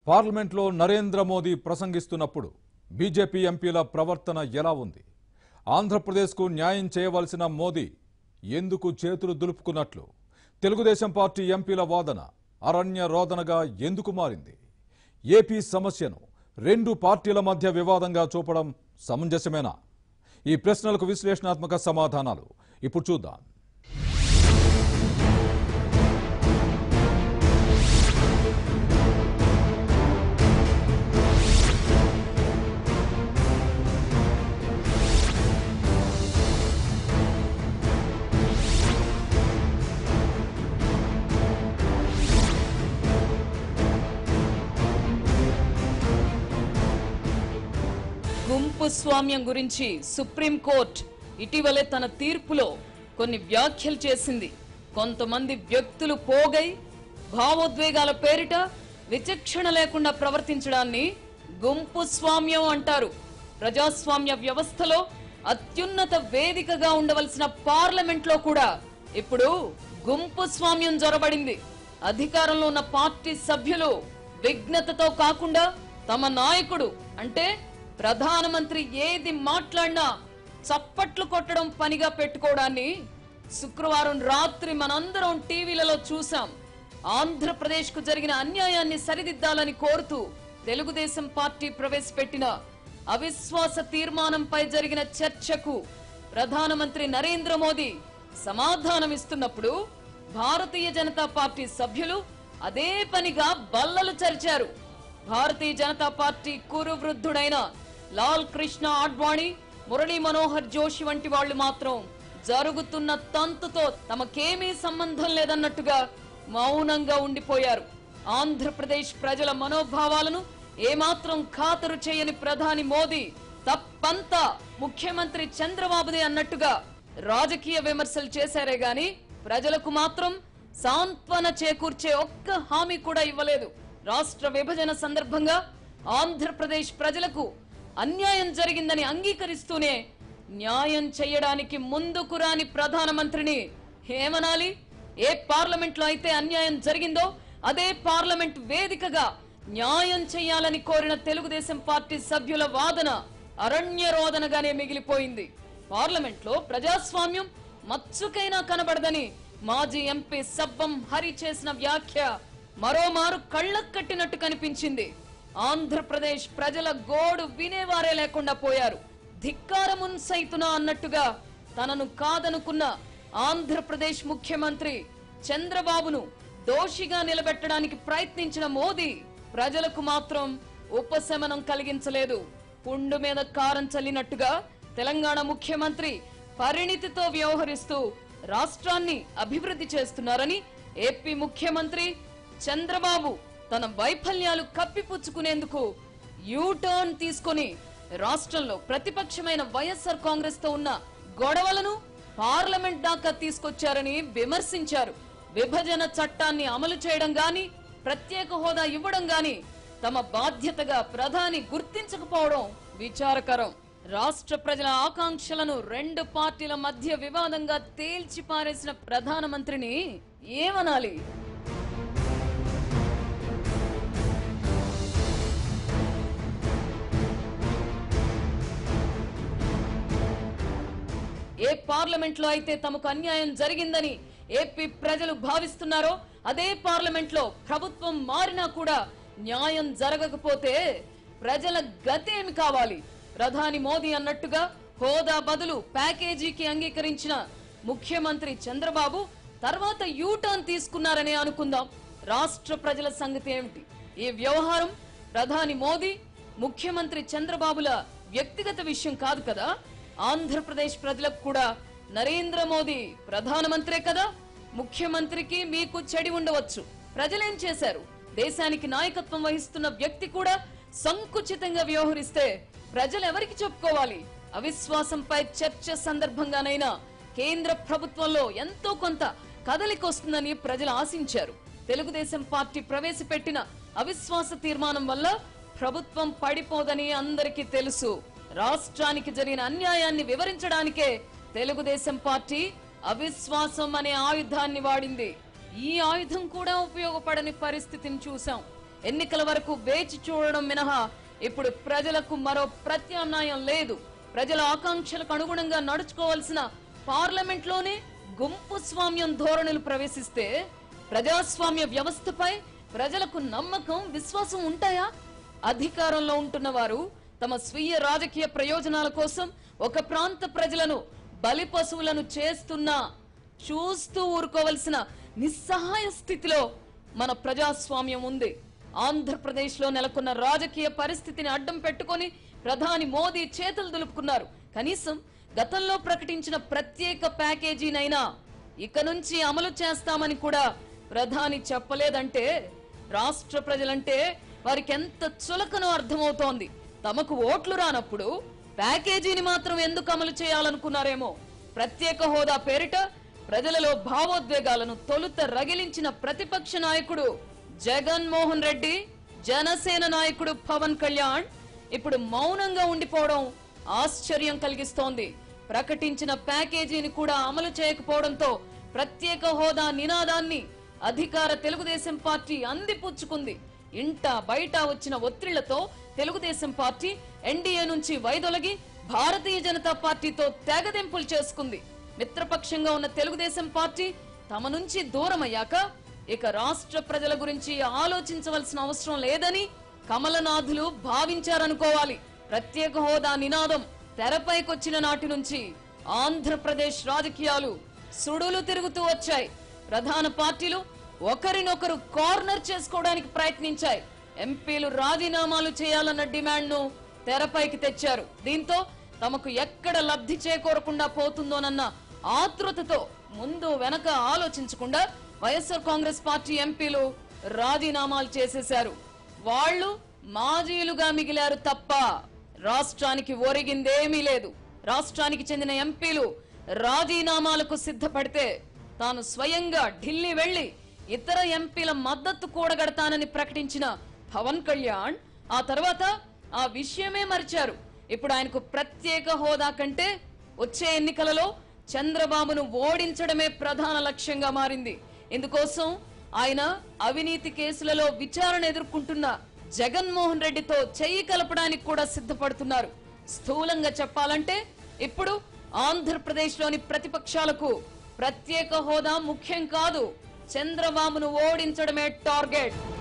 పార్లమెంట్లో నరేంద్ర మోదీ ప్రసంగిస్తున్నప్పుడు బీజేపీ ఎంపీల ప్రవర్తన ఎలా ఉంది ఆంధ్రప్రదేశ్కు న్యాయం చేయవలసిన మోదీ ఎందుకు చేతులు దులుపుకున్నట్లు తెలుగుదేశం పార్టీ ఎంపీల వాదన అరణ్య రోదనగా ఎందుకు మారింది ఏపీ సమస్యను రెండు పార్టీల మధ్య వివాదంగా చూపడం సమంజసమేనా ఈ ప్రశ్నలకు విశ్లేషణాత్మక సమాధానాలు ఇప్పుడు చూద్దాం గుంపు స్వామ్యం గురించి సుప్రీంకోర్టు ఇటీవలే తన తీర్పులో కొన్ని వ్యాఖ్యలు చేసింది కొంతమంది వ్యక్తులు పోగై భావోద్వేగాల పేరిట విచక్షణ లేకుండా ప్రవర్తించడాన్ని గుంపు స్వామ్యం అంటారు ప్రజాస్వామ్య వ్యవస్థలో అత్యున్నత వేదికగా ఉండవలసిన పార్లమెంట్లో కూడా ఇప్పుడు గుంపు స్వామ్యం జొరబడింది అధికారంలో ఉన్న పార్టీ సభ్యులు విఘ్నతతో కాకుండా తమ నాయకుడు అంటే ప్రధానమంత్రి ఏది మాట్లాడినా చప్పట్లు కొట్టడం పనిగా పెట్టుకోవడాన్ని శుక్రవారం రాత్రి మనందరం టీవీలలో చూసాం ఆంధ్రప్రదేశ్ కు జరిగిన అన్యాయాన్ని సరిదిద్దాలని కోరుతూ తెలుగుదేశం పార్టీ ప్రవేశపెట్టిన అవిశ్వాస తీర్మానంపై జరిగిన చర్చకు ప్రధానమంత్రి నరేంద్ర మోదీ సమాధానమిస్తున్నప్పుడు భారతీయ జనతా పార్టీ సభ్యులు అదే పనిగా బల్లలు చరిచారు భారతీయ జనతా పార్టీ కురు వృద్ధుడైన లాల్ కృష్ణ ఆడ్వాణి మురళీ మనోహర్ జోషి వంటి వాళ్ళు మాత్రం జరుగుతున్న తంతుతో తమకేమీ సంబంధం లేదన్నట్టుగా మౌనంగా ఉండిపోయారు ఆంధ్రప్రదేశ్ ప్రజల మనోభావాలను ఏమాత్రం ఖాతరు చేయని ప్రధాని మోదీ తప్పంతా ముఖ్యమంత్రి చంద్రబాబుదే అన్నట్టుగా రాజకీయ విమర్శలు చేశారే గాని ప్రజలకు మాత్రం సాంత్వన చేకూర్చే ఒక్క హామీ కూడా ఇవ్వలేదు రాష్ట్ర విభజన సందర్భంగా ఆంధ్రప్రదేశ్ ప్రజలకు అన్యాయం జరిగిందని అంగీకరిస్తూనే న్యాయం చేయడానికి ముందుకు రాని ప్రధానమంత్రిని ఏమనాలి ఏ పార్లమెంట్ లో అయితే అన్యాయం జరిగిందో అదే పార్లమెంట్ వేదికగా న్యాయం చేయాలని కోరిన తెలుగుదేశం పార్టీ సభ్యుల వాదన అరణ్య రోదనగానే మిగిలిపోయింది పార్లమెంట్ లో ప్రజాస్వామ్యం మచ్చుకైనా కనబడదని మాజీ ఎంపీ సబ్బం హరి చేసిన వ్యాఖ్య మరోమారు కళ్ళకు కట్టినట్టు కనిపించింది ఆంధ్రప్రదేశ్ ప్రజల గోడు వినేవారే లేకుండా పోయారు ధిక్కారమున్ సైతునా అన్నట్టుగా తనను కాదనుకున్న ఆంధ్రప్రదేశ్ ముఖ్యమంత్రి చంద్రబాబును దోషిగా నిలబెట్టడానికి ప్రయత్నించిన మోదీ ప్రజలకు మాత్రం ఉపశమనం కలిగించలేదు పుండు మీద కారం చల్లినట్టుగా తెలంగాణ ముఖ్యమంత్రి పరిణితితో వ్యవహరిస్తూ రాష్ట్రాన్ని అభివృద్ధి చేస్తున్నారని ఏపీ ముఖ్యమంత్రి చంద్రబాబు తన వైఫల్యాలు కప్పిపుచ్చుకునేందుకు యూటర్న్ తీసుకొని రాష్ట్రంలో ప్రతిపక్షమైన వైఎస్ఆర్ కాంగ్రెస్ తో ఉన్న గొడవలను పార్లమెంట్ దాకా తీసుకొచ్చారని విమర్శించారు విభజన చట్టాన్ని అమలు చేయడం గాని ప్రత్యేక హోదా ఇవ్వడం గాని తమ బాధ్యతగా ప్రధాని గుర్తించకపోవడం విచారకరం రాష్ట్ర ప్రజల ఆకాంక్షలను రెండు పార్టీల మధ్య వివాదంగా తేల్చి పారేసిన ప్రధానమంత్రిని ఏమనాలి ఏ పార్లమెంట్ లో అయితే తమకు అన్యాయం జరిగిందని ఏపీ ప్రజలు భావిస్తున్నారో అదే పార్లమెంట్ లో ప్రభుత్వం మారినా కూడా న్యాయం జరగకపోతే ప్రజల గతేమి కావాలి ప్రధాని మోదీ అన్నట్టుగా హోదా బదులు ప్యాకేజీకి అంగీకరించిన ముఖ్యమంత్రి చంద్రబాబు తర్వాత యూటర్న్ తీసుకున్నారని అనుకుందాం రాష్ట్ర ప్రజల సంగతి ఏమిటి ఈ వ్యవహారం ప్రధాని మోదీ ముఖ్యమంత్రి చంద్రబాబుల వ్యక్తిగత విషయం కాదు కదా ఆంధ్రప్రదేశ్ ప్రజలకు కూడా నరేంద్ర మోదీ ప్రధానమంత్రే కదా ముఖ్యమంత్రికి మీకు చెడి ఉండవచ్చు ప్రజలేం చేశారు దేశానికి నాయకత్వం వహిస్తున్న వ్యక్తి కూడా సంకుచితంగా వ్యవహరిస్తే ప్రజలు ఎవరికి చెప్పుకోవాలి అవిశ్వాసంపై చర్చ సందర్భంగానైనా కేంద్ర ప్రభుత్వంలో ఎంతో కొంత కదలికొస్తుందని ప్రజలు ఆశించారు తెలుగుదేశం పార్టీ ప్రవేశపెట్టిన అవిశ్వాస తీర్మానం వల్ల ప్రభుత్వం పడిపోదని అందరికీ తెలుసు రాష్ట్రానికి జరిగిన అన్యాయాన్ని వివరించడానికే తెలుగుదేశం పార్టీ అవిశ్వాసం అనే ఆయుధాన్ని వాడింది ఈ ఆయుధం కూడా ఉపయోగపడని పరిస్థితిని చూసాం ఎన్నికల వరకు వేచి చూడడం మినహా ఇప్పుడు ప్రజలకు మరో ప్రత్యామ్నాయం లేదు ప్రజల ఆకాంక్షలకు అనుగుణంగా నడుచుకోవాల్సిన పార్లమెంట్ లోనే గుంపు స్వామ్యం ధోరణులు ప్రవేశిస్తే ప్రజాస్వామ్య వ్యవస్థపై ప్రజలకు నమ్మకం విశ్వాసం ఉంటాయా అధికారంలో ఉంటున్న వారు తమ స్వీయ రాజకీయ ప్రయోజనాల కోసం ఒక ప్రాంత ప్రజలను బలి పశువులను చేస్తున్నా చూస్తూ ఊరుకోవలసిన నిస్సహాయ స్థితిలో మన ప్రజాస్వామ్యం ఉంది ఆంధ్రప్రదేశ్ లో నెలకొన్న రాజకీయ పరిస్థితిని అడ్డం పెట్టుకొని ప్రధాని మోదీ చేతులు దులుపుకున్నారు కనీసం గతంలో ప్రకటించిన ప్రత్యేక ప్యాకేజీనైనా ఇక నుంచి అమలు చేస్తామని కూడా ప్రధాని చెప్పలేదంటే రాష్ట్ర ప్రజలంటే వారికి ఎంత చులకనో అర్థమవుతోంది తమకు ఓట్లు రానప్పుడు ప్యాకేజీని మాత్రం ఎందుకు అమలు చేయాలనుకున్నారేమో ప్రత్యేక హోదా పేరిట ప్రజలలో భావోద్వేగాలను తొలుత రగిలించిన ప్రతిపక్ష నాయకుడు జగన్మోహన్ రెడ్డి జనసేన నాయకుడు పవన్ కళ్యాణ్ ఇప్పుడు మౌనంగా ఉండిపోవడం ఆశ్చర్యం కలిగిస్తోంది ప్రకటించిన ప్యాకేజీని కూడా అమలు చేయకపోవడంతో ప్రత్యేక హోదా నినాదాన్ని అధికార తెలుగుదేశం పార్టీ అందిపుచ్చుకుంది ఇంట బయట వచ్చిన ఒత్తిళ్లతో తెలుగుదేశం పార్టీ ఎన్డీఏ నుంచి వైదొలగి భారతీయ జనతా పార్టీతో తెగదెంపులు చేసుకుంది మిత్రపక్షంగా ఉన్న తెలుగుదేశం పార్టీ తమ నుంచి దూరమయ్యాక ఇక రాష్ట్ర ప్రజల గురించి ఆలోచించవలసిన అవసరం లేదని కమలనాథులు భావించారనుకోవాలి ప్రత్యేక హోదా నినాదం తెరపైకొచ్చిన నాటి నుంచి ఆంధ్రప్రదేశ్ రాజకీయాలు సుడులు తిరుగుతూ వచ్చాయి ప్రధాన పార్టీలు ఒకరినొకరు కార్నర్ చేసుకోవడానికి ప్రయత్నించాయి ఎంపీలు రాజీనామాలు చేయాలన్న డిమాండ్ ను తెరపైకి తెచ్చారు దీంతో తమకు ఎక్కడ లబ్ధి చేకూరకుండా పోతుందోనన్న ఆతృతతో ముందు వెనక ఆలోచించకుండా వైఎస్ఆర్ కాంగ్రెస్ పార్టీ ఎంపీలు రాజీనామాలు చేసేశారు వాళ్ళు మాజీలుగా మిగిలారు తప్ప రాష్ట్రానికి ఒరిగిందేమీ లేదు రాష్ట్రానికి చెందిన ఎంపీలు రాజీనామాలకు సిద్ధపడితే తాను స్వయంగా ఢిల్లీ వెళ్లి ఇతర ఎంపీల మద్దతు కూడగడతానని ప్రకటించిన పవన్ కళ్యాణ్ ఆ తర్వాత ఆ విషయమే మరిచారు ఇప్పుడు ఆయనకు ప్రత్యేక హోదా కంటే వచ్చే ఎన్నికలలో చంద్రబాబును ఓడించడమే ప్రధాన లక్ష్యంగా మారింది ఇందుకోసం ఆయన అవినీతి కేసులలో విచారణ ఎదుర్కొంటున్న జగన్మోహన్ రెడ్డితో చెయ్యి కలపడానికి కూడా సిద్ధపడుతున్నారు స్థూలంగా చెప్పాలంటే ఇప్పుడు ఆంధ్రప్రదేశ్ లోని ప్రతిపక్షాలకు ప్రత్యేక హోదా ముఖ్యం కాదు చంద్రబాబును ఓడించడమే టార్గెట్